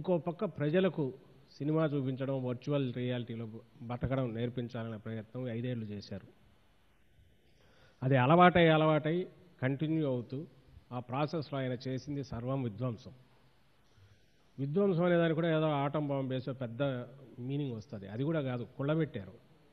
ఇంకో పక్క ప్రజలకు సినిమా చూపించడం వర్చువల్ రియాలిటీలో బతకడం నేర్పించాలనే ప్రయత్నం ఐదేళ్లు చేశారు అది అలవాటై అలవాటై కంటిన్యూ అవుతూ ఆ ప్రాసెస్లో ఆయన చేసింది సర్వం విధ్వంసం విధ్వంసం అనే దానికి కూడా ఏదో ఆటం బాంబు వేసే పెద్ద మీనింగ్ వస్తుంది అది కూడా కాదు కుళ్ళబెట్టారు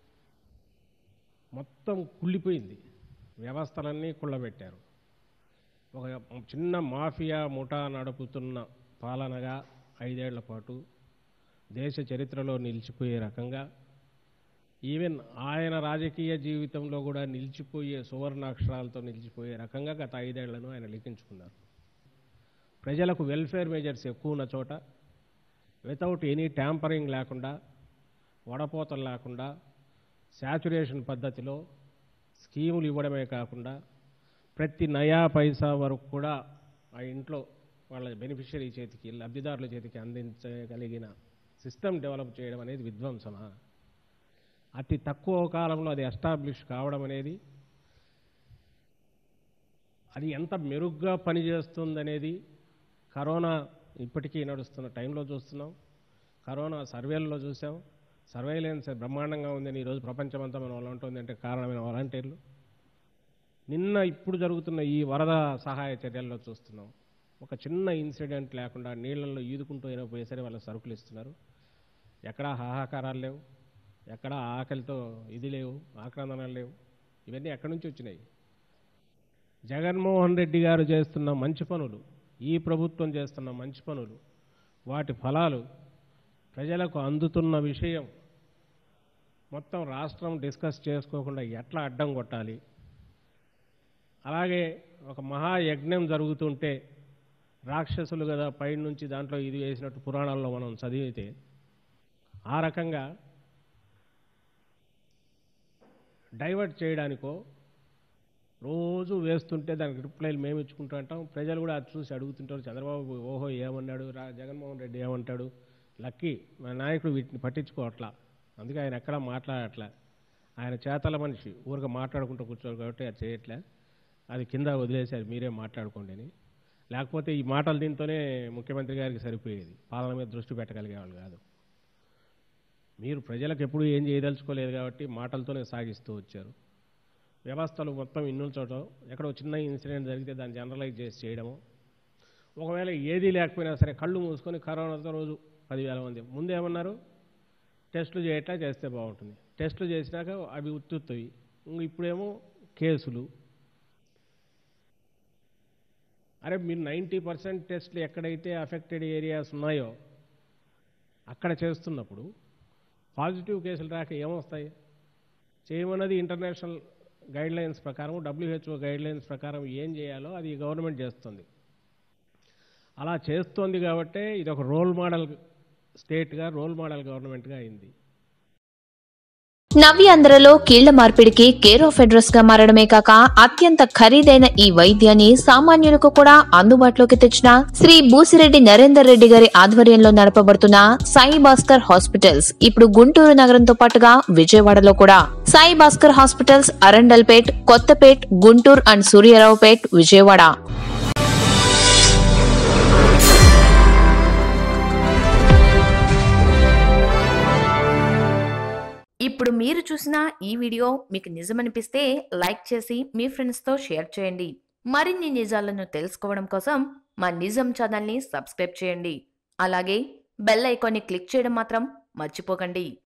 మొత్తం కుళ్ళిపోయింది వ్యవస్థలన్నీ కుళ్ళబెట్టారు ఒక చిన్న మాఫియా ముఠా నడుపుతున్న పాలనగా ఐదేళ్ల పాటు దేశ చరిత్రలో నిలిచిపోయే రకంగా ఈవెన్ ఆయన రాజకీయ జీవితంలో కూడా నిలిచిపోయే సువర్ణాక్షరాలతో నిలిచిపోయే రకంగా గత ఐదేళ్లను ఆయన లిఖించుకున్నారు ప్రజలకు వెల్ఫేర్ మెజర్స్ ఎక్కువ ఉన్న చోట వితౌట్ ఎనీ ట్యాంపరింగ్ లేకుండా వడపోతలు లేకుండా శాచురేషన్ పద్ధతిలో స్కీములు ఇవ్వడమే కాకుండా ప్రతి నయా పైసా వరకు కూడా ఆ ఇంట్లో వాళ్ళ బెనిఫిషరీ చేతికి లబ్ధిదారుల చేతికి అందించగలిగిన సిస్టమ్ డెవలప్ చేయడం అనేది విధ్వంసమా అతి తక్కువ కాలంలో అది ఎస్టాబ్లిష్ కావడం అనేది అది ఎంత మెరుగ్గా పనిచేస్తుందనేది కరోనా ఇప్పటికీ నడుస్తున్న టైంలో చూస్తున్నాం కరోనా సర్వేల్లో చూసాం సర్వేలెన్స్ బ్రహ్మాండంగా ఉందని ఈరోజు ప్రపంచమంతా మనం అలా ఉంటుంది అంటే కారణమైన వాలంటీర్లు నిన్న ఇప్పుడు జరుగుతున్న ఈ వరద సహాయ చర్యల్లో చూస్తున్నాం ఒక చిన్న ఇన్సిడెంట్ లేకుండా నీళ్ళల్లో ఈదుకుంటూ అయినా పోయేసరి వాళ్ళ సరుకులు ఇస్తున్నారు ఎక్కడా హాహాకారాలు లేవు ఎక్కడా ఆకలితో ఇది లేవు ఆక్రందనలు లేవు ఇవన్నీ ఎక్కడి నుంచి వచ్చినాయి జగన్మోహన్ రెడ్డి గారు చేస్తున్న మంచి పనులు ఈ ప్రభుత్వం చేస్తున్న మంచి పనులు వాటి ఫలాలు ప్రజలకు అందుతున్న విషయం మొత్తం రాష్ట్రం డిస్కస్ చేసుకోకుండా ఎట్లా అడ్డం కొట్టాలి అలాగే ఒక మహాయజ్ఞం జరుగుతుంటే రాక్షసులు కదా పైనుంచి దాంట్లో ఇది వేసినట్టు పురాణాల్లో మనం చదివితే ఆ రకంగా డైవర్ట్ చేయడానికో రోజు వేస్తుంటే దానికి రిప్లైలు మేము ఇచ్చుకుంటూ అంటాం ప్రజలు కూడా అది చూసి అడుగుతుంటారు చంద్రబాబు ఓహో ఏమన్నాడు రా జగన్మోహన్ రెడ్డి ఏమంటాడు లక్కీ మా నాయకుడు వీటిని పట్టించుకోవట్లా అందుకే ఆయన ఎక్కడా మాట్లాడట్లే ఆయన చేతల మనిషి ఊరిక మాట్లాడుకుంటూ కూర్చోరు కాబట్టి అది చేయట్లే అది కింద వదిలేశారు మీరే మాట్లాడుకోండి అని లేకపోతే ఈ మాటలు దీంతోనే ముఖ్యమంత్రి గారికి సరిపోయేది పాలన మీద దృష్టి పెట్టగలిగేవాళ్ళు కాదు మీరు ప్రజలకు ఎప్పుడు ఏం చేయదలుచుకోలేదు కాబట్టి మాటలతోనే సాగిస్తూ వచ్చారు వ్యవస్థలు మొత్తం ఇన్నుల చోట ఎక్కడో చిన్న ఇన్సిడెంట్ జరిగితే దాన్ని జనరలైజ్ చేసి చేయడము ఒకవేళ ఏదీ లేకపోయినా సరే కళ్ళు మూసుకొని కరోనాతో రోజు పదివేల మంది ముందు ఏమన్నారు టెస్టులు చేయట్లా చేస్తే బాగుంటుంది టెస్టులు చేసినాక అవి ఉత్తుత్తవి ఇంక ఇప్పుడేమో కేసులు అరే మీరు నైంటీ పర్సెంట్ టెస్టులు ఎక్కడైతే అఫెక్టెడ్ ఏరియాస్ ఉన్నాయో అక్కడ చేస్తున్నప్పుడు పాజిటివ్ కేసులు రాక ఏమొస్తాయి చేయమన్నది ఇంటర్నేషనల్ గైడ్ లైన్స్ ప్రకారం డబ్ల్యూహెచ్ఓ గైడ్ లైన్స్ ప్రకారం ఏం చేయాలో అది గవర్నమెంట్ చేస్తుంది అలా చేస్తోంది కాబట్టే ఇది ఒక రోల్ మోడల్ స్టేట్గా రోల్ మోడల్ గవర్నమెంట్గా అయింది నవ్యాంధ్రలో కీళ్ల మార్పిడికి కేర్ ఆఫ్ అడ్రస్ గా మారడమే కాక అత్యంత ఖరీదైన ఈ వైద్యాన్ని సామాన్యులకు కూడా అందుబాటులోకి తెచ్చిన శ్రీ బూసిరెడ్డి నరేందర్ రెడ్డి గారి ఆధ్వర్యంలో నడపబడుతున్న సాయి భాస్కర్ హాస్పిటల్స్ ఇప్పుడు గుంటూరు నగరంతో పాటుగా విజయవాడలో కూడా సాయి భాస్కర్ హాస్పిటల్స్ అరండల్పేట్ కొత్తపేట్ గుంటూరు అండ్ సూర్యారావుపేట్ విజయవాడ ఇప్పుడు మీరు చూసిన ఈ వీడియో మీకు నిజమనిపిస్తే లైక్ చేసి మీ ఫ్రెండ్స్తో షేర్ చేయండి మరిన్ని నిజాలను తెలుసుకోవడం కోసం మా నిజం ఛానల్ని సబ్స్క్రైబ్ చేయండి అలాగే బెల్ ఐకాన్ని క్లిక్ చేయడం మాత్రం మర్చిపోకండి